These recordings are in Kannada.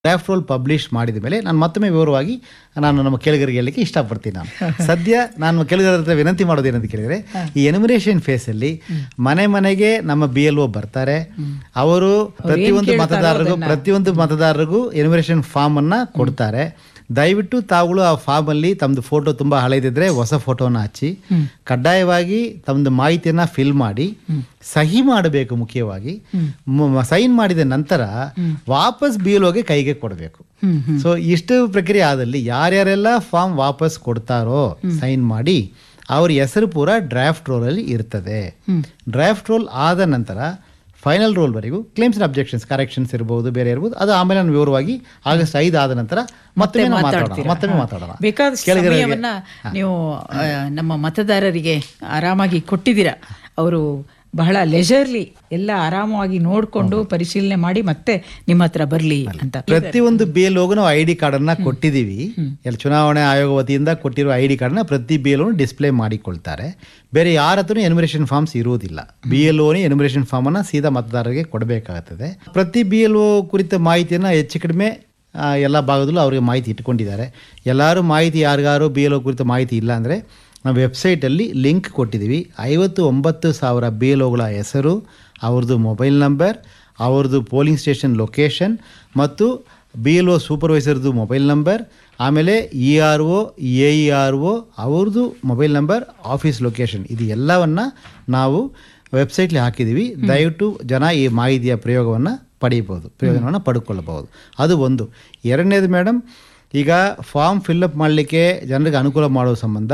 ಡ್ರಾಫ್ಟ್ ರೋಲ್ ಪಬ್ಲಿಷ್ ಮಾಡಿದ ಮೇಲೆ ನಾನು ಮತ್ತೊಮ್ಮೆ ವಿವರವಾಗಿ ನಾನು ನಮ್ಮ ಕೇಳಿಗರಿಗೆ ಹೇಳಲಿಕ್ಕೆ ಇಷ್ಟಪಡ್ತೀನಿ ನಾನು ಸದ್ಯ ನಾನು ಕೇಳಿಗರ ಹತ್ರ ವಿನಂತಿ ಮಾಡೋದು ಏನಂತ ಕೇಳಿದರೆ ಈ ಎನಿಮಿನೇಷನ್ ಫೇಸಲ್ಲಿ ಮನೆ ಮನೆಗೆ ನಮ್ಮ ಬಿ ಎಲ್ ಒ ಬರ್ತಾರೆ ಅವರು ಪ್ರತಿಯೊಂದು ಮತದಾರರಿಗೂ ಪ್ರತಿಯೊಂದು ಮತದಾರರಿಗೂ ಎನಿಮಿನೇಷನ್ ಫಾರ್ಮ್ ಅನ್ನ ಕೊಡ್ತಾರೆ ದಯವಿಟ್ಟು ತಾವುಗಳು ಆ ಫಾರ್ಮ್ ಅಲ್ಲಿ ತಮ್ದು ಫೋಟೋ ತುಂಬಾ ಹಳೆದಿದ್ರೆ ಹೊಸ ಫೋಟೋನ ಹಚ್ಚಿ ಕಡ್ಡಾಯವಾಗಿ ತಮ್ಮದು ಮಾಹಿತಿಯನ್ನ ಫಿಲ್ ಮಾಡಿ ಸಹಿ ಮಾಡಬೇಕು ಮುಖ್ಯವಾಗಿ ಸೈನ್ ಮಾಡಿದ ನಂತರ ವಾಪಸ್ ಬೀಲೋಗೆ ಕೈಗೆ ಕೊಡಬೇಕು ಸೊ ಇಷ್ಟು ಪ್ರಕ್ರಿಯೆ ಆದಲ್ಲಿ ಯಾರ್ಯಾರೆಲ್ಲ ಫಾರ್ಮ್ ವಾಪಸ್ ಕೊಡ್ತಾರೋ ಸೈನ್ ಮಾಡಿ ಅವ್ರ ಹೆಸರು ಪೂರ ಡ್ರಾಫ್ಟ್ ರೋಲ್ ಅಲ್ಲಿ ಇರ್ತದೆ ಡ್ರಾಫ್ಟ್ ರೋಲ್ ಆದ ನಂತರ ಫೈನಲ್ ರೋಲ್ವರೆಗೂ ಕ್ಲೇಮ್ಸ್ ಅಂಡ್ ಅಬ್ಜೆಕ್ಷನ್ಸ್ ಕರೆಕ್ಷನ್ಸ್ ಇರಬಹುದು ಬೇರೆ ಇರಬಹುದು ಅದು ಆಮೇಲೆ ನಾನು ವಿವರವಾಗಿ ಆಗಸ್ಟ್ ಐದು ಆದ ನಂತರ ಮತ್ತೊಮ್ಮೆ ನಾವು ಮಾತಾಡೋಣ ಮತ್ತೊಮ್ಮೆ ಮಾತಾಡೋಣ ಬೇಕಾದಷ್ಟು ಕೆಳಗಡೆಗೆ- ಸಮಯವನ್ನ ನೀವು ಆ, ನಮ್ಮ ಮತದಾರರಿಗೆ ಆರಾಮಾಗಿ ಕೊಟ್ಟಿದ್ದೀರಾ ಅವರು ಬಹಳ ಲೆಜರ್ಲಿ ಎಲ್ಲ ಆರಾಮವಾಗಿ ನೋಡ್ಕೊಂಡು ಪರಿಶೀಲನೆ ಮಾಡಿ ಮತ್ತೆ ನಿಮ್ಮ ಹತ್ರ ಬರ್ಲಿ ಅಂತ ಪ್ರತಿಯೊಂದು ಬಿ ಎಲ್ ನಾವು ಐ ಡಿ ಕಾರ್ಡ್ ಅನ್ನ ಕೊಟ್ಟಿದ್ದೀವಿ ಎಲ್ಲ ಚುನಾವಣೆ ಆಯೋಗ ವತಿಯಿಂದ ಕೊಟ್ಟಿರೋ ಐ ಡಿ ಕಾರ್ಡ್ನ ಪ್ರತಿ ಬಿ ಎಲ್ ಡಿಸ್ಪ್ಲೇ ಮಾಡಿಕೊಳ್ತಾರೆ ಬೇರೆ ಯಾರ ಹತ್ರನೂ ಎನಿಮಿನೇಷನ್ ಫಾರ್ಮ್ಸ್ ಇರುವುದಿಲ್ಲ ಬಿ ಎಲ್ ಓನೇ ಎನಿಮಿನೇಷನ್ ಫಾರ್ಮ್ ಅನ್ನ ಸೀದಾ ಮತದಾರರಿಗೆ ಕೊಡಬೇಕಾಗುತ್ತದೆ ಪ್ರತಿ ಬಿ ಎಲ್ ಒ ಕುರಿತ ಮಾಹಿತಿಯನ್ನ ಹೆಚ್ಚು ಕಡಿಮೆ ಆ, ಎಲ್ಲ ಭಾಗದಲ್ಲೂ ಅವರಿಗೆ ಮಾಹಿತಿ ಇಟ್ಕೊಂಡಿದ್ದಾರೆ ಎಲ್ಲರೂ ಮಾಹಿತಿ ಯಾರಿಗಾರು ಬಿ ಎಲ್ ಒ ಕುರಿತ ಮಾಹಿತಿ ಇಲ್ಲ ಅಂದರೆ ನಾವು ವೆಬ್ಸೈಟಲ್ಲಿ ಲಿಂಕ್ ಕೊಟ್ಟಿದ್ದೀವಿ ಐವತ್ತು ಒಂಬತ್ತು ಸಾವಿರ ಬಿ ಎಲ್ ಒಗಳ ಹೆಸರು ಅವ್ರದ್ದು ಮೊಬೈಲ್ ನಂಬರ್ ಅವ್ರದ್ದು ಪೋಲಿಂಗ್ ಸ್ಟೇಷನ್ ಲೊಕೇಶನ್ ಮತ್ತು ಬಿ ಎಲ್ ಒ ಸೂಪರ್ವೈಸರ್ದು ಮೊಬೈಲ್ ನಂಬರ್ ಆಮೇಲೆ E R O A E R O ಅವ್ರದ್ದು ಮೊಬೈಲ್ ನಂಬರ್ ಆಫೀಸ್ ಲೊಕೇಶನ್ ಇದು ಎಲ್ಲವನ್ನು ನಾವು ವೆಬ್ಸೈಟ್ಲಿ ಹಾಕಿದ್ದೀವಿ ದಯವಿಟ್ಟು ಜನ ಈ ಮಾಹಿತಿಯ ಪ್ರಯೋಗವನ್ನು ಪಡೀಬೋದು ಪ್ರಯೋಜನವನ್ನು ಪಡ್ಕೊಳ್ಳಬಹುದು ಅದು ಒಂದು ಎರಡನೇದು ಮೇಡಮ್ ಈಗ ಫಾರ್ಮ್ ಫಿಲ್ಅಪ್ ಮಾಡಲಿಕ್ಕೆ ಜನರಿಗೆ ಅನುಕೂಲ ಮಾಡೋ ಸಂಬಂಧ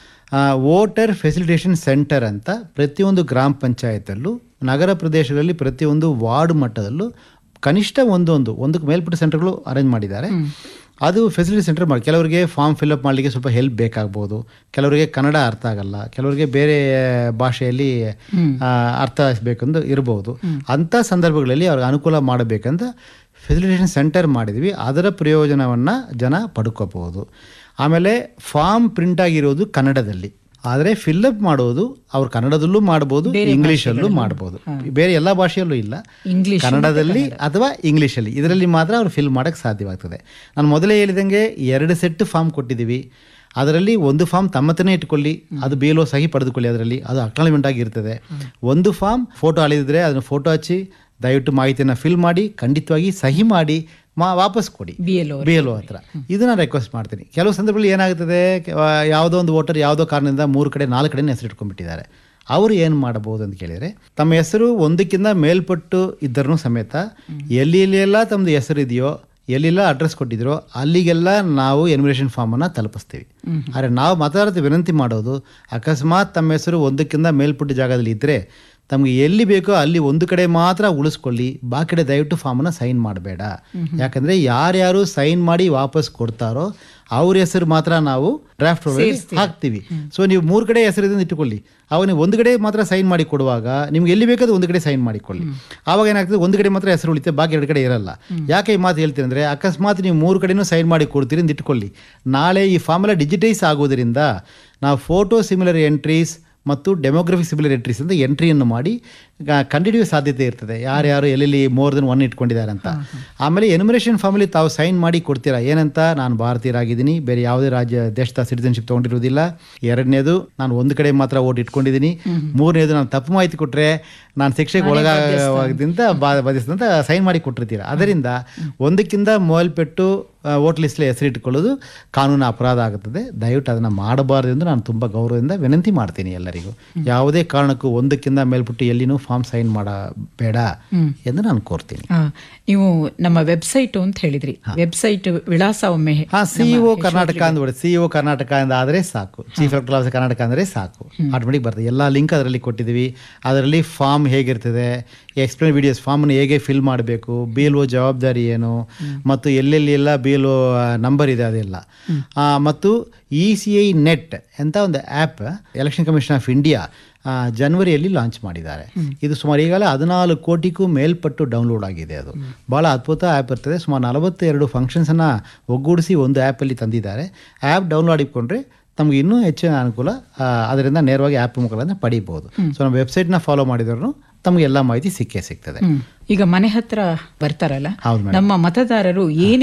ವೋಟರ್ ಫೆಸಿಲಿಟೇಷನ್ ಸೆಂಟರ್ ಅಂತ ಪ್ರತಿಯೊಂದು ಗ್ರಾಮ ಪಂಚಾಯತಲ್ಲೂ ನಗರ ಪ್ರದೇಶಗಳಲ್ಲಿ ಪ್ರತಿಯೊಂದು ವಾರ್ಡ್ ಮಟ್ಟದಲ್ಲೂ ಕನಿಷ್ಠ ಒಂದೊಂದು ಒಂದಕ್ಕೆ ಮೇಲ್ಪಟ್ಟ ಸೆಂಟರ್ಗಳು ಅರೇಂಜ್ ಮಾಡಿದ್ದಾರೆ ಅದು ಫೆಸಿಲಿಟಿ ಸೆಂಟರ್ ಮಾಡಿ ಕೆಲವರಿಗೆ ಫಾರ್ಮ್ ಫಿಲ್ಅಪ್ ಮಾಡಲಿಕ್ಕೆ ಸ್ವಲ್ಪ ಹೆಲ್ಪ್ ಬೇಕಾಗ್ಬೋದು ಕೆಲವರಿಗೆ ಕನ್ನಡ ಅರ್ಥ ಆಗಲ್ಲ ಕೆಲವರಿಗೆ ಬೇರೆ ಭಾಷೆಯಲ್ಲಿ ಆ, ಅರ್ಥ ಬೇಕಂದು ಇರಬಹುದು ಅಂಥ ಸಂದರ್ಭಗಳಲ್ಲಿ ಅವ್ರಿಗೆ ಅನುಕೂಲ ಮಾಡಬೇಕಂತ ಫೆಸಿಲಿಟೇಷನ್ ಸೆಂಟರ್ ಮಾಡಿದ್ವಿ ಅದರ ಪ್ರಯೋಜನವನ್ನು ಜನ ಪಡ್ಕೋಬಹುದು ಆಮೇಲೆ ಫಾರ್ಮ್ ಪ್ರಿಂಟ್ ಆಗಿರೋದು ಕನ್ನಡದಲ್ಲಿ ಆದರೆ ಫಿಲ್ಅಪ್ ಮಾಡೋದು ಅವ್ರು ಕನ್ನಡದಲ್ಲೂ ಮಾಡ್ಬೋದು ಇಂಗ್ಲೀಷಲ್ಲೂ ಮಾಡ್ಬೋದು ಬೇರೆ ಎಲ್ಲ ಭಾಷೆಯಲ್ಲೂ ಇಲ್ಲ ಇಂಗ್ಲಿಷ್ ಕನ್ನಡದಲ್ಲಿ ಅಥವಾ ಇಂಗ್ಲೀಷಲ್ಲಿ ಇದರಲ್ಲಿ ಮಾತ್ರ ಅವ್ರು ಫಿಲ್ ಮಾಡೋಕ್ಕೆ ಸಾಧ್ಯವಾಗ್ತದೆ ನಾನು ಮೊದಲೇ ಹೇಳಿದಂಗೆ ಎರಡು ಸೆಟ್ ಫಾರ್ಮ್ ಕೊಟ್ಟಿದ್ದೀವಿ ಅದರಲ್ಲಿ ಒಂದು ಫಾರ್ಮ್ ತಮ್ಮತನೇ ಇಟ್ಕೊಳ್ಳಿ ಅದು ಬೇಲೋ ಸಹಿ ಪಡೆದುಕೊಳ್ಳಿ ಅದರಲ್ಲಿ ಅದು ಅಕ್ನಾಲಜ್ಮೆಂಟ್ ಆಗಿರ್ತದೆ ಒಂದು ಫಾರ್ಮ್ ಫೋಟೋ ಅಳಿದಿದ್ರೆ ಅದನ್ನು ಫೋಟೋ ಹಚ್ಚಿ ದಯವಿಟ್ಟು ಮಾಹಿತಿಯನ್ನು ಫಿಲ್ ಮಾಡಿ ಖಂಡಿತವಾಗಿ ಸಹಿ ಮಾಡಿ ಮಾ ವಾಪಸ್ ಕೊಡಿ B L B L O ಹತ್ರ ಇದನ್ನ ರಿಕ್ವೆಸ್ಟ್ ಮಾಡ್ತೀನಿ ಕೆಲವು ಸಂದರ್ಭದಲ್ಲಿ ಏನಾಗುತ್ತದೆ ಕೆ- ಆ, ಯಾವುದೋ ಒಂದು ವೋಟರ್ ಯಾವುದೋ ಕಾರಣದಿಂದ ಮೂರು ಕಡೆ ನಾಲ್ಕು ಕಡೆ ಹೆಸರು ಇಟ್ಕೊಂಡ್ಬಿಟ್ಟಿದ್ದಾರೆ ಅವರು ಏನು ಮಾಡಬಹುದು ಅಂತ ಕೇಳಿದರೆ ತಮ್ಮ ಹೆಸರು ಒಂದಕ್ಕಿಂತ ಮೇಲ್ಪಟ್ಟು ಇದ್ದರೂ ಸಮೇತ ಎಲ್ಲಿ ಎಲ್ಲೆಲ್ಲ ತಮ್ಮದು ಹೆಸರು ಇದೆಯೋ ಎಲ್ಲೆಲ್ಲ ಅಡ್ರೆಸ್ ಕೊಟ್ಟಿದ್ರೋ ಅಲ್ಲಿಗೆಲ್ಲ ನಾವು ಎನ್ವಿರೇಷನ್ ಫಾರ್ಮನ್ನು ತಲುಪಿಸ್ತೀವಿ ಆದರೆ ನಾವು ಮತದಾರತೆ ವಿನಂತಿ ಮಾಡೋದು ಅಕಸ್ಮಾತ್ ತಮ್ಮ ಹೆಸರು ಒಂದಕ್ಕಿಂತ ಮೇಲ್ಪಟ್ಟ ಜಾಗದಲ್ಲಿ ಇದ್ದರೆ ತಮಗೆ ಎಲ್ಲಿ ಬೇಕೋ ಅಲ್ಲಿ ಒಂದು ಕಡೆ ಮಾತ್ರ ಉಳಿಸ್ಕೊಳ್ಳಿ ಬಾಕಿ ಕಡೆ ದಯವಿಟ್ಟು ಫಾರ್ಮನ್ನು ಸೈನ್ ಮಾಡಬೇಡ ಯಾಕಂದರೆ ಯಾರ್ಯಾರು ಸೈನ್ ಮಾಡಿ ವಾಪಸ್ ಕೊಡ್ತಾರೋ ಅವ್ರ ಹೆಸರು ಮಾತ್ರ ನಾವು ಡ್ರಾಫ್ಟ್ ಹಾಕ್ತೀವಿ ಸೊ ನೀವು ಮೂರು ಕಡೆ ಹೆಸರಿದಿಂದ ಇಟ್ಟುಕೊಳ್ಳಿ ಅವಾಗ ನೀವು ಒಂದು ಕಡೆ ಮಾತ್ರ ಸೈನ್ ಮಾಡಿ ಕೊಡುವಾಗ ನಿಮ್ಗೆ ಎಲ್ಲಿ ಬೇಕಾದ್ರೂ ಒಂದು ಕಡೆ ಸೈನ್ ಮಾಡಿಕೊಳ್ಳಿ ಆವಾಗ ಏನಾಗ್ತದೆ ಒಂದು ಕಡೆ ಮಾತ್ರ ಹೆಸರು ಉಳಿತೆ ಬಾಕಿ ಎರಡು ಕಡೆ ಇರಲ್ಲ ಯಾಕೆ ಈ ಮಾತು ಹೇಳ್ತೀನಿ ಅಂದರೆ ಅಕಸ್ಮಾತ್ ನೀವು ಮೂರು ಕಡೆನೂ ಸೈನ್ ಮಾಡಿ ಕೊಡ್ತೀರಿ ಅಂತ ಇಟ್ಕೊಳ್ಳಿ ನಾಳೆ ಈ ಫಾರ್ಮ್ ಎಲ್ಲ ಡಿಜಿಟೈಸ್ ಆಗೋದ್ರಿಂದ ನಾವು ಫೋಟೋ ಸಿಮಿಲರ್ ಎಂಟ್ರೀಸ್ ಮತ್ತು ಡೆಮೋಗ್ರಫಿಕ್ ಸಿಮಿಲರ್ ಎಂಟ್ರೀಸ್ ಅಂತ ಎಂಟ್ರಿಯನ್ನು ಮಾಡಿ ಕಂಡುಹಿಡಿಯುವ ಸಾಧ್ಯತೆ ಇರ್ತದೆ ಯಾರ್ಯಾರು ಎಲ್ಲೆಲ್ಲಿ ಮೋರ್ ದೆನ್ ಒನ್ ಇಟ್ಕೊಂಡಿದ್ದಾರೆ ಅಂತ ಆಮೇಲೆ ಎನಿಮಿನೇಷನ್ ಫಾರ್ಮಲ್ಲಿ ತಾವು ಸೈನ್ ಮಾಡಿ ಕೊಡ್ತೀರಾ ಏನಂತ ನಾನು ಭಾರತೀಯರಾಗಿದ್ದೀನಿ ಬೇರೆ ಯಾವುದೇ ರಾಜ್ಯ ದೇಶದ ಸಿಟಿಸನ್ಶಿಪ್ ತೊಗೊಂಡಿರೋದಿಲ್ಲ ಎರಡನೇದು ನಾನು ಒಂದು ಕಡೆ ಮಾತ್ರ ಓಟ್ ಇಟ್ಕೊಂಡಿದ್ದೀನಿ ಮೂರನೇದು ನಾನು ತಪ್ಪು ಮಾಹಿತಿ ಕೊಟ್ಟರೆ ನಾನು ಶಿಕ್ಷೆಗೆ ಒಳಗಾಗೋದ್ರಿಂದ ಬಾಧಿಸಿದಂತ ಸೈನ್ ಮಾಡಿ ಕೊಟ್ಟಿರ್ತೀರ ಅದರಿಂದ ಒಂದಕ್ಕಿಂತ ಮೇಲ್ಪಟ್ಟು ವೋಟ್ ಲಿಸ್ಟ್ಲಿ ಹೆಸರಿಟ್ಟುಕೊಳ್ಳೋದು ಕಾನೂನು ಅಪರಾಧ ಆಗುತ್ತದೆ ದಯವಿಟ್ಟು ಅದನ್ನು ಮಾಡಬಾರ್ದು ಎಂದು ನಾನು ತುಂಬ ಗೌರವದಿಂದ ವಿನಂತಿ ಮಾಡ್ತೀನಿ ಎಲ್ಲರಿಗೂ ಯಾವುದೇ ಕಾರಣಕ್ಕೂ ಒಂದಕ್ಕಿಂತ ಮೇಲ್ಪಟ್ಟು ಎಲ್ಲಿನೂ ಫಾರ್ಮ್ ಸೈನ್ ಮಾಡಬೇಡ ಎಂದು ನಾನು ಕೋರ್ತೀನಿ ಆ, ನೀವು ನಮ್ಮ ವೆಬ್ಸೈಟ್ ಅಂತ ಹೇಳಿದ್ರಿ ವೆಬ್ಸೈಟ್ ವಿಳಾಸ ಒಮ್ಮೆ ಹೇ- ಹಾ ಸಿಇಒ ಕರ್ನಾಟಕ ಅಂದ್ಬಿಡಿ ಸಿಇಒ ಕರ್ನಾಟಕ ಅಂತ ಆದರೆ ಸಾಕು ಚೀಫ್ ಎಲೆಕ್ಟರ್ ಆಫೀಸರ್ ಕರ್ನಾಟಕ ಅಂದರೆ ಸಾಕು ಆಟೋಮೆಟಿಕ್ ಬರ್ತದೆ ಎಲ್ಲ ಲಿಂಕ್ ಅದರಲ್ಲಿ ಕೊಟ್ಟಿದ್ದೀವಿ ಅದರಲ್ಲಿ ಫಾರ್ಮ್ ಹೇಗಿರ್ತದೆ ಎಕ್ಸ್ಪ್ಲೇನ್ ವಿಡಿಯೋಸ್ ಫಾರ್ಮನ್ನು ಹೇಗೆ ಫಿಲ್ ಮಾಡಬೇಕು ಬಿ ಎಲ್ ಒ ಜವಾಬ್ದಾರಿ ಏನು ಮತ್ತು ಎಲ್ಲೆಲ್ಲಿ ಎಲ್ಲ ಬಿ ಎಲ್ ಒ ನಂಬರ್ ಇದೆ ಅದೆಲ್ಲ ಆ, ಮತ್ತು ಇ ಸಿ ಐ ನೆಟ್ ಅಂತ ಒಂದು app election commission of India ಜನವರಿಯಲ್ಲಿ ಲಾಂಚ್ ಮಾಡಿದ್ದಾರೆ ಇದು ಸುಮಾರು ಈಗಲೇ ಹದಿನಾಲ್ಕು ಕೋಟಿಗೂ ಮೇಲ್ಪಟ್ಟು ಡೌನ್ಲೋಡ್ ಆಗಿದೆ ಅದು ಭಾಳ ಅದ್ಭುತ ಆ್ಯಪ್ ಇರ್ತದೆ ಸುಮಾರು ನಲವತ್ತೆರಡು ಫಂಕ್ಷನ್ಸನ್ನು ಒಗ್ಗೂಡಿಸಿ ಒಂದು ಆ್ಯಪಲ್ಲಿ ತಂದಿದ್ದಾರೆ ಆ್ಯಪ್ ಡೌನ್ಲೋಡ್ ಇಟ್ಕೊಂಡ್ರೆ ತಮಗೆ ಇನ್ನೂ ಹೆಚ್ಚಿನ ಅನುಕೂಲ ಆ, ಅದರಿಂದ ನೇರವಾಗಿ ಆ್ಯಪ್ ಮುಖಾಂತರ ಪಡಿಬೋದು ಸೊ ನಮ್ಮ ವೆಬ್ಸೈಟ್ನ ಫಾಲೋ ಮಾಡಿದ್ರು ತಮಗೆ ಎಲ್ಲ ಮಾಹಿತಿ ಸಿಕ್ಕೇ ಸಿಗ್ತದೆ ಹ್ಮ್. ಈಗ ಮನೆ ಹತ್ರ ಬರ್ತಾರಲ್ಲ ಹೌದು ಮೇಡಮ್ ನಮ್ಮ ಮತದಾರರು ಏನೇ